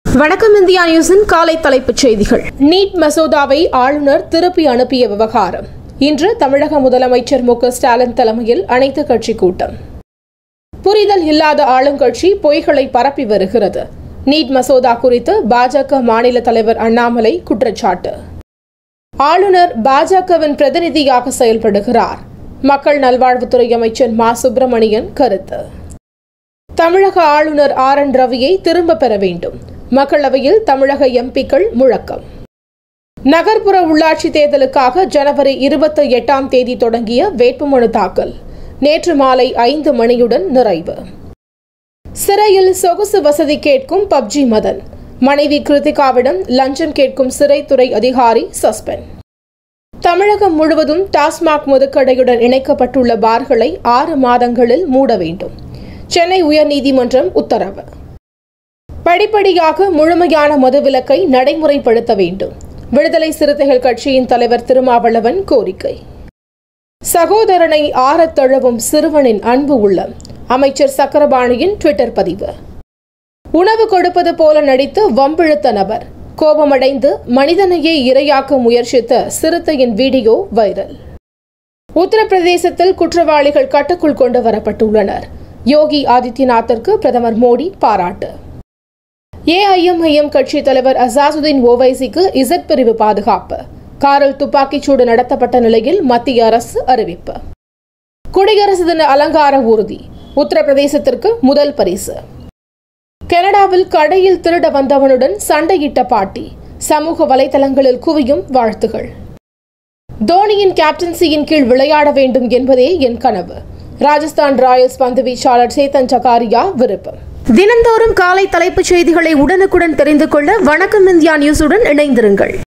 வணக்கம் இந்தியா நியூஸின் காலை தலைப்புச் செய்திகள் நீட் மசோதாவை ஆளுநர் திருப்பி அனுப்பிய விவகாரம் இன்று தமிழக முதலமைச்சர் மு க ஸ்டாலின் தலைமையில் அனைத்து கட்சி கூட்டம் புரிதல் இல்லாத ஆளுங்கட்சி பொய்களை பரப்பி வருகிறது நீட் மசோதா குறித்து பாஜக மாநில தலைவர் அண்ணாமலை குற்றச்சாட்டு ஆளுநர் பாஜகவின் பிரதிநிதியாக செயல்படுகிறார் மக்கள் நல்வாழ்வுத்துறை அமைச்சர் மா சுப்பிரமணியன் கருத்து தமிழக ஆளுநர் ஆர் என் ரவியை திரும்ப பெற வேண்டும் மக்களவையில் தமிழக எம்பிக்கள் முழக்கம் நகர்ப்புற உள்ளாட்சி தேர்தலுக்காக ஜனவரி இருபத்தி எட்டாம் தேதி தொடங்கிய வேட்புமனு தாக்கல் நேற்று மாலை ஐந்து மணியுடன் நிறைவு சிறையில் சொகுசு வசதி கேட்கும் பப்ஜி மதன் மனைவி கிருத்திகாவிடம் லஞ்சம் கேட்கும் சிறைத்துறை அதிகாரி சஸ்பெண்ட் தமிழகம் முழுவதும் டாஸ்மாக் மதுக்கடையுடன் இணைக்கப்பட்டுள்ள பார்களை ஆறு மாதங்களில் மூட வேண்டும் சென்னை உயர்நீதிமன்றம் உத்தரவு படிப்படியாக முழுமையான மதுவிலக்கை நடைமுறைப்படுத்த வேண்டும் விடுதலை சிறுத்தைகள் கட்சியின் தலைவர் திருமாவளவன் கோரிக்கை சகோதரனை ஆறத் தழுவும் சிறுவனின் அன்பு உள்ளம் அமைச்சர் சக்கரபாணியின் ட்விட்டர் பதிவு உணவு கொடுப்பது போல நடித்து வம்பிழுத்த நபர் கோபமடைந்து மனிதனையே இரையாக்க முயற்சித்த சிறுத்தையின் வீடியோ வைரல் உத்தரப்பிரதேசத்தில் குற்றவாளிகள் கட்டுக்குள் கொண்டு வரப்பட்டுள்ளனர் யோகி ஆதித்யநாத்திற்கு பிரதமர் மோடி பாராட்டு ஏஐஎம்ஐஎம் கட்சி தலைவர் அசாசுதீன் ஓவைசிக்கு இசட் பிரிவு பாதுகாப்பு காரில் துப்பாக்கிச்சூடு நடத்தப்பட்ட நிலையில் மத்திய அரசு அறிவிப்பு குடியரசு தின அலங்கார ஊர்தி உத்தரப்பிரதேசத்திற்கு முதல் பரிசு கனடாவில் கடையில் திருட வந்தவனுடன் சண்டையிட்ட பாட்டி சமூக வலைதளங்களில் குவியும் வாழ்த்துகள் தோனியின் கேப்டன்சியின் கீழ் விளையாட வேண்டும் என்பதே என் கனவு ராஜஸ்தான் ராயல்ஸ் பந்து வீச்சாளர் சேத்தன் ஜகாரியா விருப்பம் தினந்தோறும் காலை தலைப்புச் செய்திகளை உடனுக்குடன் தெரிந்து கொள்ள வணக்கம் இந்தியா நியூஸுடன் இணைந்திருங்கள்